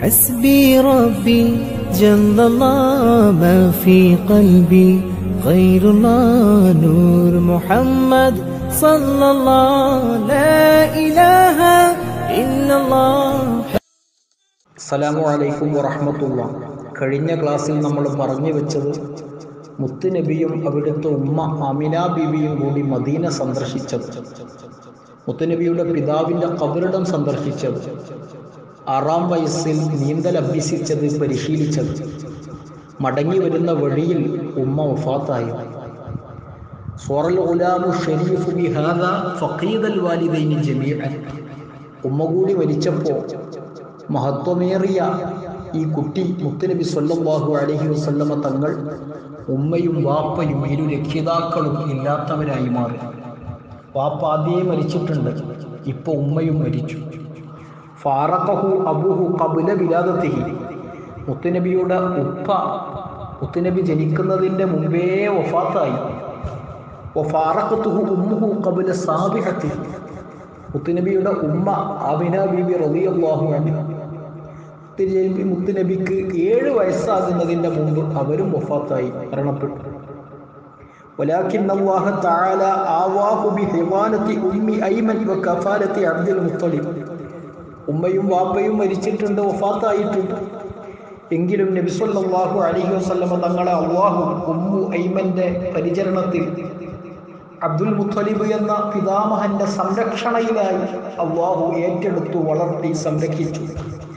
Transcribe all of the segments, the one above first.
حسبي ربي جل الله ما في قلبي غير الله نور محمد صلى الله لا إله إلا الله അസ്സലാമു അലൈക്കും വറഹമത്തുള്ള കഴിഞ്ഞ ക്ലാസ്സിൽ നമ്മൾ പറഞ്ഞു വെച്ചത് മുത്തുനബിയും അവിടുത്തെ ഉമ്മ അമിന ബീവിയും കൂടി മദീന സന്ദർശിച്ചത് മുത്തുനബിയുടെ പിതാവിൻ്റെ കബറിടം സന്ദർശിച്ചത് ആറാം വയസ്സിൽ നീന്തൽ അഭ്യസിച്ചത് പരിശീലിച്ചത് മടങ്ങി വരുന്ന വഴിയിൽ ഉമ്മ വഫാത്തായി സോറൽ ഗുലാമു ഷരീഫ് ബിഹാദ ഫഖീദൽ വാലിദൈനി ജമീഅൻ ഉമ്മ കൂടി മരിച്ചപ്പോൾ മഹത്വമേറിയ ഈ കുട്ടി മുത്തുനബി സല്ലല്ലാഹു അലൈഹി വസല്ലമ തങ്ങൾ ഉമ്മയും വാപ്പയും ഇരു രക്ഷിതാക്കളും ഇല്ലാത്തവരായി മാറി വാപ്പ ആദ്യമേ മരിച്ചിട്ടുണ്ട് ഇപ്പോൾ ഉമ്മയും മരിച്ചു ഫാറഖഹു അബുഹു കബുല വിലാദത്തിഹി മുത്തുനബിയുടെ ഉപ്പ മുത്തുനബി ജനിക്കുന്നതിൻ്റെ മുമ്പേ വഫാത്തായി വഫാറഖത്തുഹു ഉമ്മുഹു കബുല സാബിഹത്തി മുത്തുനബിയുടെ ഉമ്മ ആമിന ബീബി റളിയല്ലാഹു അൻഹ മുത്തുനബി മുത്തുനബിക്ക് ഏഴ് വയസ്സാകുന്നതിൻ്റെ മുമ്പ് അവരും വഫാത്തായി മരണപ്പെട്ടു ولكن الله تعالى آواه بحضانة أم أيمن وكفالة عبد المطلب ഉമ്മയും വാപ്പയും മരിച്ചിട്ടുണ്ട് വഫാത്തായിട്ടുണ്ട് എങ്കിലും നബി സല്ലല്ലാഹു അലൈഹി വസല്ലമ തങ്ങളെ അള്ളാഹു ഉമ്മു ഐമന്റെ പരിചരണത്തിൽ അബ്ദുൽ മുത്തലിബ് എന്ന പിതാമഹന്റെ സംരക്ഷണയിലായി അള്ളാഹു ഏറ്റെടുത്തു വളർത്തി സംരക്ഷിച്ചു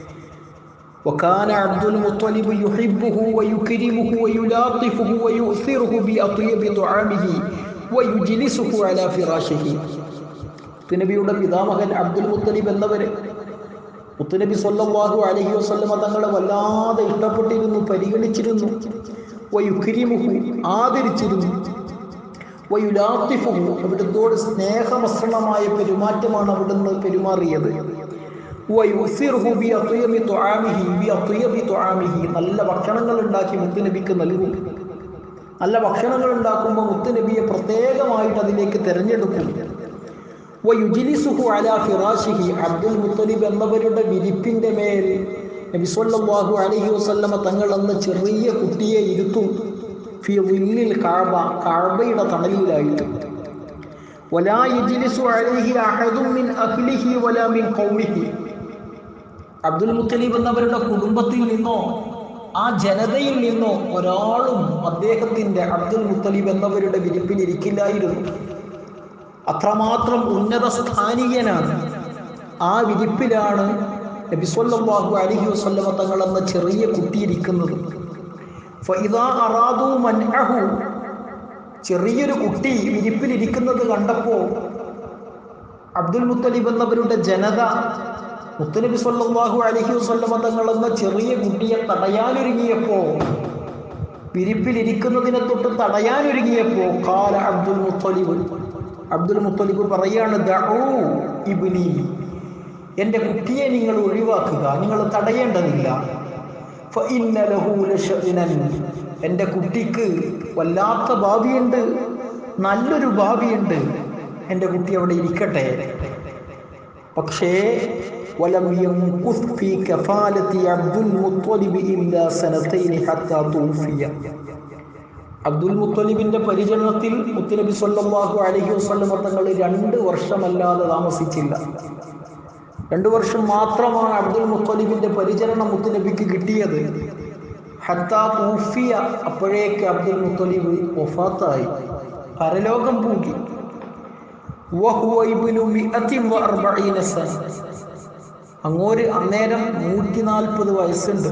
وكان عبد المطلب يحبه ويكرمه ويلاطفه ويؤثره بأطيب طعامه ويجلسه على فراشه നബിയുടെ പിതാമഹൻ അബ്ദുൽ മുത്തലിബ് എന്നവര് മുത്തുനബി സല്ലല്ലാഹു അലൈഹി വസല്ലമ തങ്ങളെ വല്ലാതെ ഇഷ്ടപ്പെട്ടിരുന്നു പരിഗണിച്ചിരുന്നു വയുക്രിമുഹു ആദരിച്ചിരുന്നു വയുലാത്തിഫുഹു അവിടുത്തോട് സ്നേഹമസൃണമായ പെരുമാറ്റമാണ് അവിടുന്ന് പെരുമാറിയത് വയുസിർഹു ബി അത്വയബി തുആമിഹി ബി അത്വയബി തുആമിഹി നല്ല ഭക്ഷണങ്ങൾ ഉണ്ടാക്കി മുത്തുനബിക്ക് നൽകും നല്ല ഭക്ഷണങ്ങൾ ഉണ്ടാക്കുമ്പോൾ മുത്തുനബിയെ പ്രത്യേകമായിട്ട് അതിലേക്ക് തിരഞ്ഞെടുക്കും വയുജിലിസുഹു അലാ ഫിറാഷിഹി അബ്ദുൽ മുത്തലിബ് എന്നവരുടെ വിരിപ്പിന്റെ മേൽ നബി സല്ലല്ലാഹു അലൈഹി വസല്ലമ തങ്ങൾ അന്ന് ചെറിയ കുട്ടിയെ ഇരുത്തും ഫി വില്ലിൽ കാബ കാബയുടെ തണലിലായിട്ട് വലാ യജ്ലിസു അലൈഹി അഹദും മിൻ അഹ്ലിഹി വലാ മിൻ ഖൗമിഹി അബ്ദുൽ മുത്തലിബ് എന്നവരുടെ കുടുംബത്തിൽ നിന്നോ ആ ജനതയിൽ നിന്നോ ഒരാളും അദ്ദേഹത്തിന്റെ അബ്ദുൽ മുത്തലിബ് എന്നവരുടെ വിരിപ്പിൽ ഇരിക്കില്ലായിരുന്നു അത്രമാത്രം ഉന്നത സ്ഥാനീയനാണ് ആ വിരിപ്പിലാണ് നബി സല്ലല്ലാഹു അലൈഹി വസല്ലമ തങ്ങൾ എന്ന ചെറിയ കുട്ടിയിരിക്കുന്നത് ഫഇദാ അറാദു മൻഅഹു ചെറിയൊരു കുട്ടി വിരിപ്പിലിരിക്കുന്നത് കണ്ടപ്പോൾ അബ്ദുൽ മുത്തലിബ് എന്നവരുടെ ജനത മുത്തനബി സല്ലല്ലാഹു അലൈഹി വസല്ലമ തങ്ങൾ എന്ന ചെറിയ കുട്ടിയെ തടയാനൊരുങ്ങിയപ്പോൾ വിരിപ്പിലിരിക്കുന്നതിനെ തൊട്ട് തടയാനൊരുങ്ങിയപ്പോൾ കാല അബ്ദുൽ മുത്തലിബ് അബ്ദുൽ മുത്തലിബ് പറയാണ് ദഊ ഇബ്നി എൻ്റെ കുട്ടിയെ നിങ്ങൾ ഒഴിവാക്കുക നിങ്ങൾ തടയേണ്ടതില്ല ഫഇന്ന ലഹു ലശഅ്നൻ എൻ്റെ കുട്ടിക്ക് വല്ലാത്ത ഭാവിയുണ്ട് നല്ലൊരു ഭാവിയുണ്ട് എൻ്റെ കുട്ടി അവിടെ ഇരിക്കട്ടെ പക്ഷേ വലം യംകുസ് ഫീ കഫാലത്തി അബ്ദുൽ മുത്തലിബ് ഇല്ലാ സനതൈനി ഹത്താ തൂഫിയ അബ്ദുൽ മുത്തലിബിന്റെ പരിചരണത്തിൽ മുത്തനബി സല്ലല്ലാഹു അലൈഹി വസല്ലം തങ്ങൾ രണ്ട് വർഷമല്ലാതെ താമസിച്ചില്ല രണ്ടു വർഷം മാത്രമാണ് അബ്ദുൽ മുത്തലിബിന്റെ പരിചരണം മുത്തനബിക്ക് കിട്ടിയത് ഹത്താ തൂഫിയ അപ്പോഴേക്ക് അബ്ദുൽ മുത്തലിബ് വഫാത്തായി പരലോകം പൂകി വഹുവ ഇബ്നു മിഅത്തിൻ വഅർബഈന സന അങ്ങോര് അന്നേരം നൂറ്റി നാൽപ്പത് വയസ്സുണ്ട്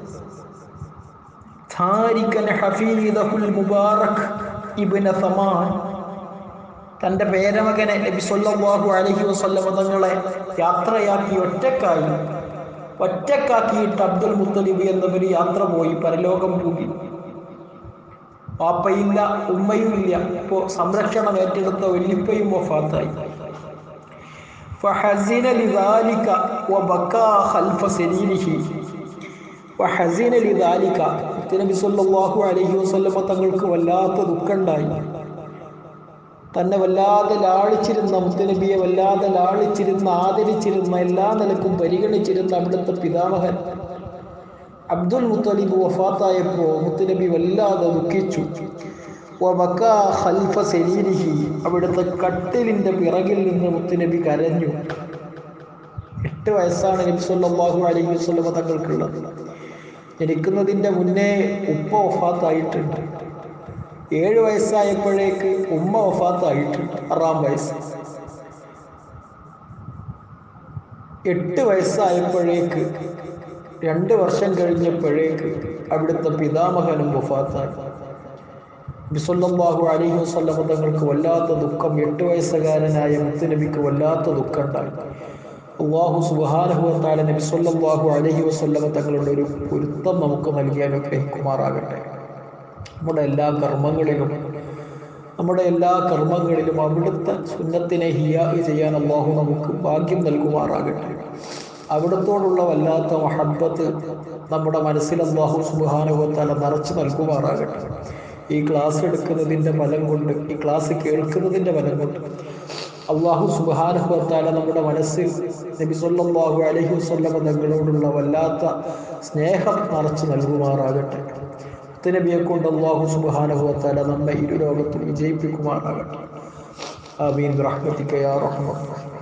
ധാരിക്കൻ ഹഫീദഹുൽ മുബാറക് ഇബ്ന സമാൻ തൻ്റെ പേരമകനെ നബി സല്ലല്ലാഹു അലൈഹി വസല്ലമ തങ്ങളെ യാത്രയാക്കി ഒറ്റക്കായി ഒറ്റക്കാക്കിയിട്ട് അബ്ദുൽ മുത്തലിബ് എന്നവർ യാത്ര പോയി പരലോകം പൂകി വാപ്പയില്ല ഉമ്മയും ഇല്ല ഇപ്പോൾ സംരക്ഷണം ഏറ്റെടുത്ത വല്ലിപ്പയും വഫാത്തായി فحزن لذلك وبكى خلف سريره وحزن لذلك നബി സല്ലല്ലാഹു അലൈഹി വസല്ലമ തങ്ങൾക്ക് വല്ലാത്ത ദുഃഖമുണ്ടായി തന്നെ വല്ലാതെ ലാളിച്ചിരുന്ന മുത്തനബിയെ വല്ലാതെ ലാളിച്ചിരുന്ന ആദരിച്ചിരുന്ന എല്ലാ നിലക്കും പരിഗണിച്ചിരുന്ന അവിടുത്തെ പിതാമഹൻ അബ്ദുൽ മുത്തലിബ് വഫാത്തായപ്പോൾ മുത്തുനബി വല്ലാതെ ദുഃഖിച്ചു വബക്ക ഖൽഫ സെരീരിഹി അവിടുത്തെ കട്ടിലിൻ്റെ പിറകിൽ നിന്ന് മുത്തുനബി കരഞ്ഞു എട്ട് വയസ്സാണ് നബി സല്ലല്ലാഹു അലൈഹി വസല്ലമ തങ്ങൾക്കുള്ളത് ജനിക്കുന്നതിൻ്റെ മുന്നേ ഉപ്പ വഫാത്തായിട്ടുണ്ട് ഏഴ് വയസ്സായപ്പോഴേക്ക് ഉമ്മ വഫാത്തായിട്ടുണ്ട് ആറാം വയസ്സ് എട്ട് വയസ്സായപ്പോഴേക്ക് രണ്ട് വർഷം കഴിഞ്ഞപ്പോഴേക്ക് അവിടുത്തെ പിതാമഹനും വഫാത്തായി ബിസൊല്ലാഹു അലൈഹി വസല്ലമ തങ്ങൾക്ക് വല്ലാത്ത ദുഃഖം എട്ട് വയസ്സുകാരനായ മുത്തുനബിക്ക് വല്ലാത്ത ദുഃഖം ഉണ്ടായി അള്ളാഹു സുബാനഹുവത്താല നബി സല്ലല്ലാഹു അലൈഹി വസല്ലമ തങ്ങളുടെ ഒരു പൊരുത്തം നമുക്ക് നൽകി അനുഗ്രഹിക്കുമാറാകട്ടെ നമ്മുടെ എല്ലാ കർമ്മങ്ങളിലും നമ്മുടെ എല്ലാ കർമ്മങ്ങളിലും അവിടുത്തെ സുന്നത്തിനെ ഹിയാ ചെയ്യാൻ അള്ളാഹു നമുക്ക് ഭാഗ്യം നൽകുമാറാകട്ടെ അവിടത്തോടുള്ള വല്ലാത്ത മഹബത്ത് നമ്മുടെ മനസ്സിൽ അള്ളാഹു സുബാനുഭവത്താല നിറച്ച് നൽകുമാറാകട്ടെ ഈ ക്ലാസ് എടുക്കുന്നതിൻ്റെ ഫലം കൊണ്ട് ഈ ക്ലാസ് കേൾക്കുന്നതിൻ്റെ ഫലം കൊണ്ട് അള്ളാഹു സുബാനുഭവത്താല നമ്മുടെ മനസ്സിൽ നബി സല്ലല്ലാഹു അലൈഹി വസല്ലമ തങ്ങളോടുള്ള വല്ലാത്ത സ്നേഹം നിറച്ച് നൽകുമാറാകട്ടെ നബിയെ കൊണ്ട് അള്ളാഹു സുബാനുഭവത്താല നമ്മെ ഇരു ലോകത്തും വിജയിപ്പിക്കുമാറാകട്ടെ ആമീൻ റഹ്മത്തിക്കയാ റഹ്മത്ത്